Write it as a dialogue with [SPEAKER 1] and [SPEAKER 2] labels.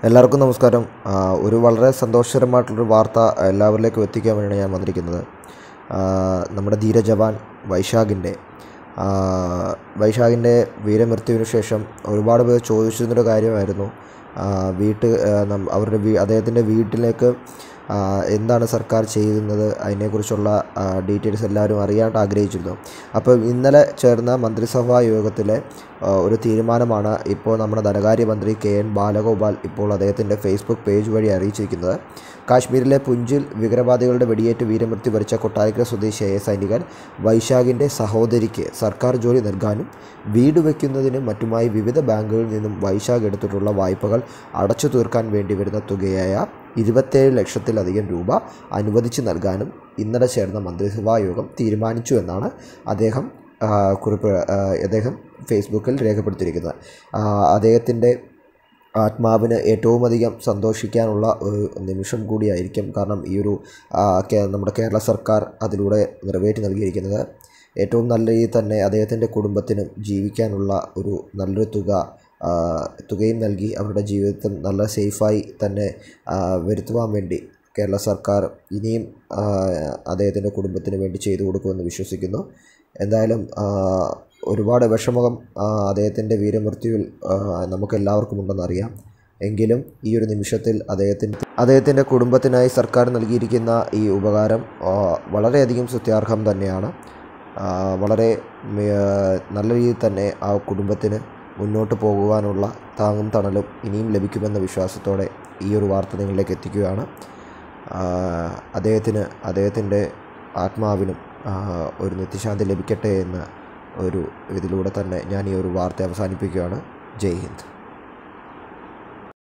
[SPEAKER 1] എല്ലാവർക്കും നമസ്കാരം ആ, ഒരു വളരെ സന്തോഷകരമായിട്ടുള്ളൊരു വാർത്ത എല്ലാവരിലേക്കും എത്തിക്കാൻ വേണ്ടിയാണ് ഞാൻ വന്നിരിക്കുന്നത് ആ, നമ്മുടെ ധീരജവാൻ വൈശാഖിൻ്റെ ആ, വൈശാഖിൻ്റെ വീരമൃത്യുവിന് ശേഷം ഒരുപാട് പേർ ചോദിച്ചിരുന്നൊരു കാര്യമായിരുന്നു ആ, വീട്ട് ആ, നം- അവരുടെ വീ അദ്ദേഹത്തിൻ്റെ വീട്ടിലേക്ക് ആ, എന്താണ് സർക്കാർ ചെയ്യുന്നത് അതിനെക്കുറിച്ചുള്ള ഡീറ്റെയിൽസ് എല്ലാവരും അറിയാനായിട്ട് ആഗ്രഹിച്ചിരുന്നു അപ്പോൾ ഇന്നലെ ചേർന്ന മന്ത്രിസഭാ യോഗത്തിലെ ആ, ഒരു തീരുമാനമാണ് ഇപ്പോൾ നമ്മുടെ ധനകാര്യമന്ത്രി കെ എൻ ബാലഗോപാൽ ഇപ്പോൾ അദ്ദേഹത്തിൻ്റെ ഫേസ്ബുക്ക് പേജ് വഴി അറിയിച്ചിരിക്കുന്നത് കാശ്മീരിലെ പുഞ്ചിൽ ഭീകരവാദികളുടെ വെടിയേറ്റ് വീരമൃത്യു വരിച്ച കൊട്ടാരക്കര സ്വദേശിയായ സൈനികൻ വൈശാഖിൻ്റെ സഹോദരിക്ക് സർക്കാർ ജോലി നൽകാനും വീട് വയ്ക്കുന്നതിനും മറ്റുമായി വിവിധ ബാങ്കുകളിൽ നിന്നും വൈശാഖ് എടുത്തിട്ടുള്ള വായ്പകൾ അടച്ചു തീർക്കാൻ വേണ്ടി വരുന്ന തുകയായ ഇരുപത്തേഴ് ലക്ഷത്തിലധികം രൂപ അനുവദിച്ചു നൽകാനും ഇന്നലെ ചേർന്ന മന്ത്രിസഭാ യോഗം തീരുമാനിച്ചു എന്നാണ് അദ്ദേഹം ആ, കുറിപ്പ് ആ, അദ്ദേഹം ഫേസ്ബുക്കിൽ രേഖപ്പെടുത്തിയിരിക്കുന്നത് ആ, അദ്ദേഹത്തിൻ്റെ ആത്മാവിന് ഏറ്റവും അധികം സന്തോഷിക്കാനുള്ള ഒരു നിമിഷം കൂടിയായിരിക്കും കാരണം ഈ ഒരു ആ, കേ- നമ്മുടെ കേരള സർക്കാർ അതിലൂടെ നിറവേറ്റി നൽകിയിരിക്കുന്നത് ഏറ്റവും നല്ല രീതിയിൽ തന്നെ അദ്ദേഹത്തിൻ്റെ കുടുംബത്തിനും ജീവിക്കാനുള്ള ഒരു നല്ലൊരു തുക ആ, തുകയും നൽകി അവരുടെ ജീവിതത്തിൽ നല്ല സേഫായി തന്നെ ആ, വരുത്തുവാൻ വേണ്ടി കേരള സർക്കാർ ഇനിയും ആ, അദ്ദേഹത്തിൻ്റെ കുടുംബത്തിന് വേണ്ടി ചെയ്തു കൊടുക്കുമെന്ന് വിശ്വസിക്കുന്നു എന്തായാലും ആ, ഒരുപാട് വിഷമം ആ, അദ്ദേഹത്തിൻ്റെ വീരമൃത്യുവിൽ ആ, നമുക്കെല്ലാവർക്കും ഉണ്ടെന്നറിയാം എങ്കിലും ഈ ഒരു നിമിഷത്തിൽ അദ്ദേഹത്തിൻ്റെ അദ്ദേഹത്തിൻ്റെ കുടുംബത്തിനായി സർക്കാർ നൽകിയിരിക്കുന്ന ഈ ഉപകാരം ആ, വളരെയധികം സ്തുത്യാർഹം തന്നെയാണ് ആ, വളരെ മേ- നല്ല രീതിയിൽ തന്നെ ആ കുടുംബത്തിന് മുന്നോട്ട് പോകുവാനുള്ള താങ്ങും തണലും ഇനിയും ലഭിക്കുമെന്ന വിശ്വാസത്തോടെ ഈ ഒരു വാർത്ത നിങ്ങളിലേക്ക് എത്തിക്കുകയാണ് ആ, അദ്ദേഹത്തിന് അദ്ദേഹത്തിൻ്റെ ആത്മാവിനും ആ, ഒരു നിത്യശാന്തി ലഭിക്കട്ടെ എന്ന ഒരു ഇതിലൂടെ തന്നെ ഞാൻ ഈ ഒരു വാർത്ത അവസാനിപ്പിക്കുകയാണ് ജയ് ഹിന്ദ്